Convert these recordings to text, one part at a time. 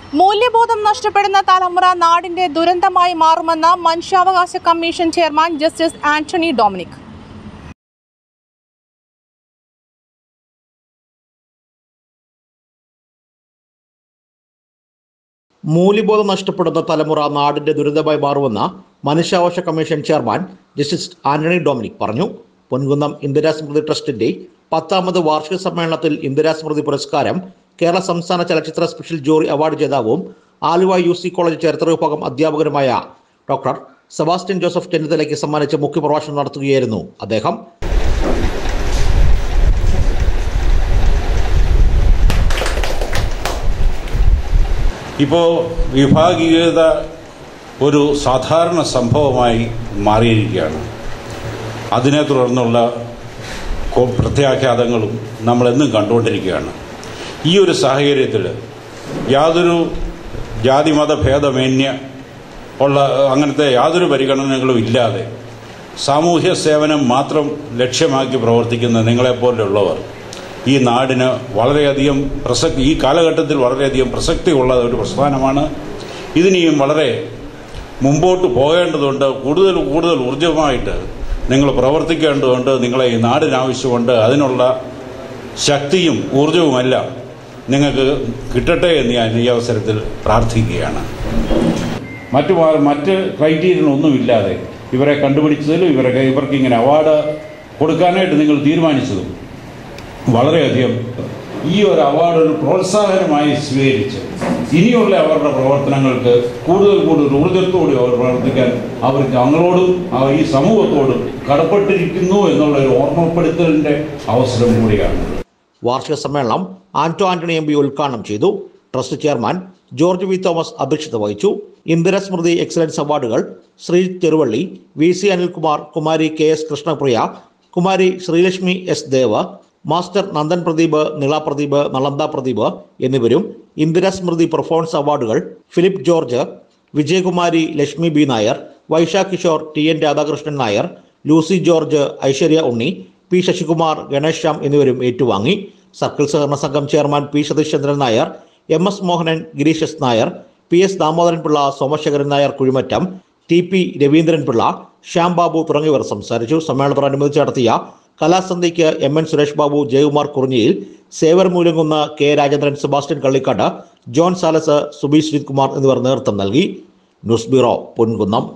മൂല്യബോധം നഷ്ടപ്പെടുന്ന തലമുറ നാടിന്റെ ദുരന്തമായി മാറുമെന്ന് മനുഷ്യാവകാശ commission chairman justice Antony Dominic മൂല്യബോധം നഷ്ടപ്പെടുന്ന തലമുറ നാടിന്റെ ദുരിതമായി മാറുമെന്ന് മനുഷ്യാവകാശ commission chairman justice Antony Dominic പറഞ്ഞു പൊൻകുന്നം ഇന്ദിരാ സ്മൃതി ട്രസ്റ്റിന്റെ പത്താമത് വാർഷിക സമ്മേളനത്തിൽ ഇന്ദിരാ സ്മൃതി പുരസ്കാരം കേരള സംസ്ഥാന ചലച്ചിത്ര സ്പെഷ്യൽ ജൂറി അവാർഡ് ജേതാവും ആലുവ യു സി കോളേജ് ചരിത്ര വിഭാഗം അധ്യാപകനുമായ ഡോക്ടർ സെബാസ്റ്റ്യൻ ജോസഫ് ചെന്നിത്തലയ്ക്ക് സമ്മാനിച്ച് മുഖ്യപ്രഭാഷണം നടത്തുകയായിരുന്നു അദ്ദേഹം ഇപ്പോൾ വിഭാഗീയത ഒരു സാധാരണ സംഭവമായി മാറിയിരിക്കുകയാണ് അതിനെ തുടർന്നുള്ള കൊ- പ്രത്യാഘാതങ്ങളും നമ്മളെന്നും കണ്ടുകൊണ്ടിരിക്കുകയാണ് ഈ ഒരു സാഹചര്യത്തിൽ യാതൊരു ജാതിമത ഭേദമേന്യ ഉള്ള അങ്ങനത്തെ യാതൊരു പരിഗണനകളും ഇല്ലാതെ സാമൂഹ്യ സേവനം മാത്രം ലക്ഷ്യമാക്കി പ്രവർത്തിക്കുന്ന നിങ്ങളെപ്പോലുള്ളവർ ഈ നാടിന് വളരെയധികം പ്രസക്തി ഈ കാലഘട്ടത്തിൽ വളരെയധികം പ്രസക്തിയുള്ള ഒരു പ്രസ്ഥാനമാണ് ഇതിനിയും വളരെ മുമ്പോട്ട് പോകേണ്ടതുണ്ട് കൂടുതൽ കൂടുതൽ ഊർജ്ജമായിട്ട് നിങ്ങൾ പ്രവർത്തിക്കേണ്ടതുണ്ട് നിങ്ങളെ ഈ നാടിനാവശ്യമുണ്ട് അതിനുള്ള ശക്തിയും ഊർജവുമെല്ലാം നിങ്ങൾക്ക് കിട്ടട്ടെ എന്ന് ഞാൻ ഈ അവസരത്തിൽ പ്രാർത്ഥിക്കുകയാണ് മറ്റു മാ- മറ്റ് ക്രൈറ്റീരിയൻ ഒന്നുമില്ലാതെ ഇവരെ കണ്ടുപിടിച്ചതിലും ഇവരെ ഇവർക്ക് ഇങ്ങനെ അവാർഡ് കൊടുക്കാനായിട്ട് നിങ്ങൾ തീരുമാനിച്ചതും വളരെയധികം ഈ ഒരു അവാർഡ് ഒരു പ്രോത്സാഹനമായി സ്വീകരിച്ച് ഇനിയുള്ള അവരുടെ പ്രവർത്തനങ്ങൾക്ക് കൂടുതൽ കൂടുതൽ ഊർജ്ജത്തോടെ അവർ പ്രവർത്തിക്കാൻ അവർ ഞങ്ങളോടും ആ ഈ സമൂഹത്തോടും കടപ്പെട്ടിരിക്കുന്നു എന്നുള്ള ഒരു ഓർമ്മപ്പെടുത്തലിൻ്റെ അവസരം കൂടിയാണ് വാർഷിക സമ്മേളനം ആന്റോ ആന്റണി എം പി ഉദ്ഘാടനം ചെയ്തു trust chairman George V Thomas അധ്യക്ഷത വഹിച്ചു ഇന്ദിര സ്മൃതി എക്സലൻസ് അവാർഡുകൾ Shri Cheruvally V C Anilkumar Kumari K S Krishnapriya Kumari Sreelakshmi S Dev master Nandan Pradeep Nila Pradeep Nalanda Pradeep എന്നിവരും ഇന്ദിര സ്മൃതി പെർഫോമൻസ് അവാർഡുകൾ Philip George Vijayakumari Lakshmi B Nair Vaisha Kishore T N Radhakrishnan Nair Lucy George Aishwarya Unni P Sasikumar Ganesh Shyam എന്നിവരും ഏറ്റുവാങ്ങി സർക്കിൾ സഹകരണ സംഘം chairman P Satheeshchandran Nair M S Mohanan Girish S Nair P S Damodaran Pillai Somasekharan Nair Kuzhimattom T P Raveendran Pillai Shyam Babu തുടങ്ങിയവർ സംസാരിച്ചു സമ്മേളനത്തോടനുബന്ധിച്ച് നടത്തിയ കലാസന്ധ്യയ്ക്ക് എം എൻ സുരേഷ് ബാബു ജയകുമാർ കുറിഞ്ഞിയിൽ സേവർ മൂലങ്കുന്ന് കെ രാജേന്ദ്രൻ സെബാസ്റ്റ്യൻ കള്ളിക്കാട് ജോൺ സാലസ് സുബി ശ്രീകുമാർ എന്നിവർ നേതൃത്വം നൽകി news bureau Ponkunnam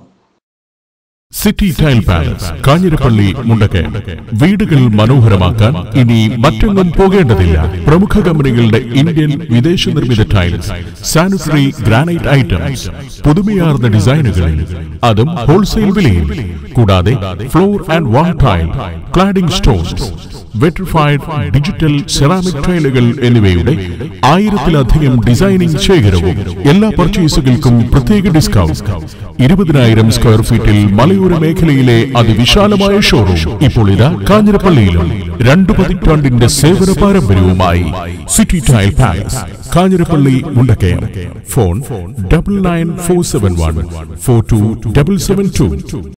city tile palace Kanjirappally Mundakayam വീടുകൾ മനോഹരമാക്കാൻ ഇനി മറ്റെങ്ങും പോകേണ്ടതില്ല പ്രമുഖ കമ്പനികളുടെ ഇന്ത്യൻ വിദേശ നിർമ്മിത ടൈൽസ് സാനിറ്ററി ഗ്രാനൈറ്റ് ഐറ്റംസ് പുതുമയാർന്ന ഡിസൈനുകളിൽ അതും ഹോൾസെയിൽ വിലയിൽ കൂടാതെ floor and wall tile cladding stones vitrified digital ceramic ടൈലുകൾ എന്നിവയുടെ ആയിരത്തിലധികം ഡിസൈനിംഗ് ശേഖരവും എല്ലാ പർച്ചേസുകൾക്കും പ്രത്യേക ഡിസ്കൗണ്ട് ഇരുപതിനായിരം സ്ക്വയർ ഫീറ്റിൽ മലയോര മേഖലയിലെ അതിവിശാലമായ ഷോറൂം ഇപ്പോൾ ഇതാ കാഞ്ഞിരപ്പള്ളിയിലും രണ്ടു പതിറ്റാണ്ടിന്റെ സേവന പാരമ്പര്യവുമായി city tile palace Kanjirappally Mundakayam phone double nine four seven one four two double seven to